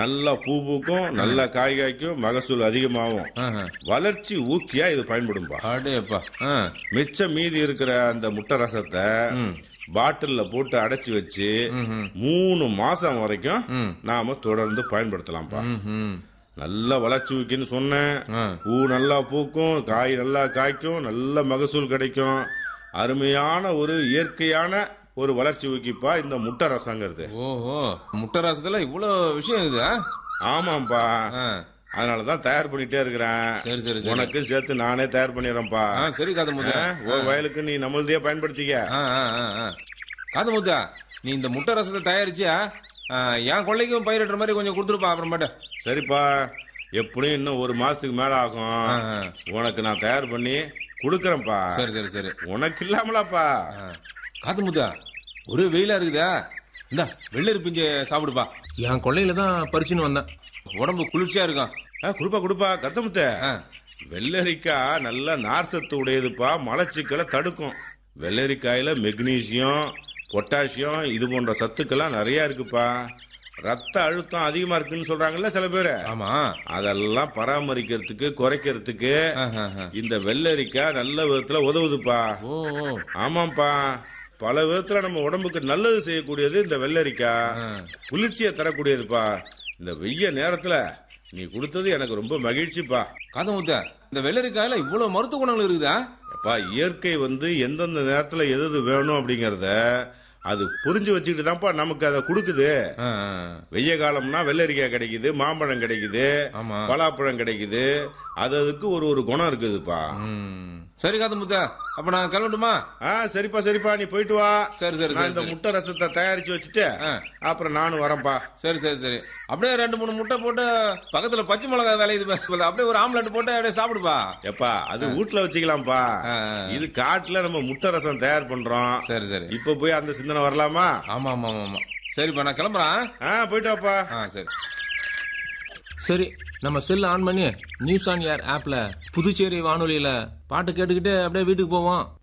நல்லா பூ பூக்கும் நல்லா காய் காய்க்கும் மகசூல் அதிகமாகும் ஆஹா. வளர்ச்சி ஊக்கியா இது பயன்படும்பா அடேப்பா ஆ. மிச்சம் மீதி இருக்கிற அந்த முட்டை ரசத்தை ம். பாட்டில்ல போட்டு அடைச்சு வச்சு ம்ஹும். மூணு மாசம் வரைக்கும் ம். நாம தொடர்ந்து பயன்படுத்தலாம்ப்பா ம்ஹும். நல்ல வளர்ச்சி ஊக்கின்னு சொன்னேன் ஆ. பூ நல்லா பூக்கும் காய் நல்லா காய்க்கும் நல்ல மகசூல் கிடைக்கும் அருமையான ஒரு இயற்கையான ஒரு வளர்ச்சி ஊக்கிப்பா இந்த முட்டை ரசங்கிறது ஓஹோ முட்டை ரசத்துல இவ்வளவு விஷயம் இருக்குதா ஆமாப்பா ஆ. அதனாலதான் தயார் பண்ணிட்டே இருக்கிறேன் சரி சரி சரி உனக்கு சேர்த்து நானே தயார் பண்ணிடுறேன்ப்பா ஆ சரி காது முத்தா உன் வயலுக்கு நீ நம்மளதே பயன்படுத்திக்க ஆ, ஆ, ஆ, ஆ. காது முத்தா நீ இந்த முட்டை ரசத்தை தயாரிச்சியா ஆ, என் கொள்ளைக்கும் பயிரிடுற மாதிரி கொஞ்சம் கொடுத்துருப்பா அப்புறமேட்டு சரிப்பா எப்படியும் இன்னும் ஒரு மாசத்துக்கு மேல ஆகும் ஆ, ஆ. உனக்கு நான் தயார் பண்ணி கொடுக்கறேன்ப்பா சரி சரி சரி உனக்கு இல்லாமலாப்பா ஆ. காத்து முத்தா ஒரே வெயிலா இருக்குதா இந்த வெள்ளரி பிஞ்ச சாப்பிடுப்பா என் கொள்ளையில தான் பறிச்சுன்னு வந்தேன் உடம்பு குளிர்ச்சியா இருக்கும் ஆ, குடுப்பா குடுப்பா கத்தமுத்த ஆ. வெள்ளரிக்காய் நல்ல நார் சத்து உடையதுப்பா மலச்சிக்கலை தடுக்கும் வெள்ளரிக்காயில மெக்னீசியம் பொட்டாசியம் இது போன்ற சத்துக்கெல்லாம் நிறைய இருக்குப்பா ரத்த அழுத்தம் அதிகமா இருக்குன்னு சொல்றாங்கல்ல சில பேர் ஆமா அதெல்லாம் பராமரிக்கிறதுக்கு குறைக்கிறதுக்கு ஆஹா, ஆஹா. இந்த வெள்ளரிக்காய் நல்ல விதத்துல உதவுதுப்பா ஓ ஓ. ஆமாப்பா பல விதத்துல நம்ம உடம்புக்கு நல்லது செய்யக்கூடியது இந்த வெள்ளரிக்காய் ஆ. குளிர்ச்சியை தரக்கூடியதுப்பா இந்த வெய்ய நேரத்துல நீ கொடுத்தது எனக்கு ரொம்ப மகிழ்ச்சிப்பா காது முத்தா இந்த வெள்ளரிக்காயில இவ்வளவு மருத்துவ குணங்கள் இருக்குதா அப்பா இயற்கை வந்து எந்தெந்த நேரத்துல எது எது வேணும் அப்படிங்கறத அது புரிஞ்சு வச்சுக்கிட்டு தான்ப்பா நமக்கு அதை கொடுக்குது ஆ, ஆ. வெய்ய காலம்னா வெள்ளரிக்காய் கிடைக்குது மாம்பழம் கிடைக்குது ஆமா பலாப்பழம் கிடைக்குது அது அதுக்கு ஒரு ஒரு குணம் இருக்குதுப்பா ம். சரி காது முத்தா அப்ப நான் கிளம்பட்டுமா ஆ சரிப்பா சரிப்பா நீ போயிட்டு வா சரி சரி நான் சரி இந்த சரி. முட்டை ரசத்தை தயாரிச்சு வச்சுட்டு ஆ. அப்புறம் நானும் வரேன்ப்பா சரி சரி சரி அப்படியே ரெண்டு மூணு முட்டை போட்டு பக்கத்துல பச்சை மிளகாய் விளையுது பாரு. அப்படியே ஒரு ஆம்லெட் போட்டு அப்படியே சாப்பிடுப்பா எப்பா அது வீட்ல வச்சுக்கலாம்ப்பா ஆ, ஆ. இது காட்டுல நம்ம முட்டை ரசம் தயார் பண்றோம் சரி சரி இப்ப போய் அந்த சிந்தனை வரலாமா ஆமா ஆமா ஆமா ஆமா சரிப்பா நான் கிளம்புறேன் ஆ போயிட்டு வாப்பா ஆ சரி சரி நம்ம செல் ஆன் பண்ணி நியூஸ் ஆன் ஏர் ஆப்ல புதுச்சேரி வானொலியில பாட்டு கேட்டுக்கிட்டு அப்படியே வீட்டுக்கு போவோம்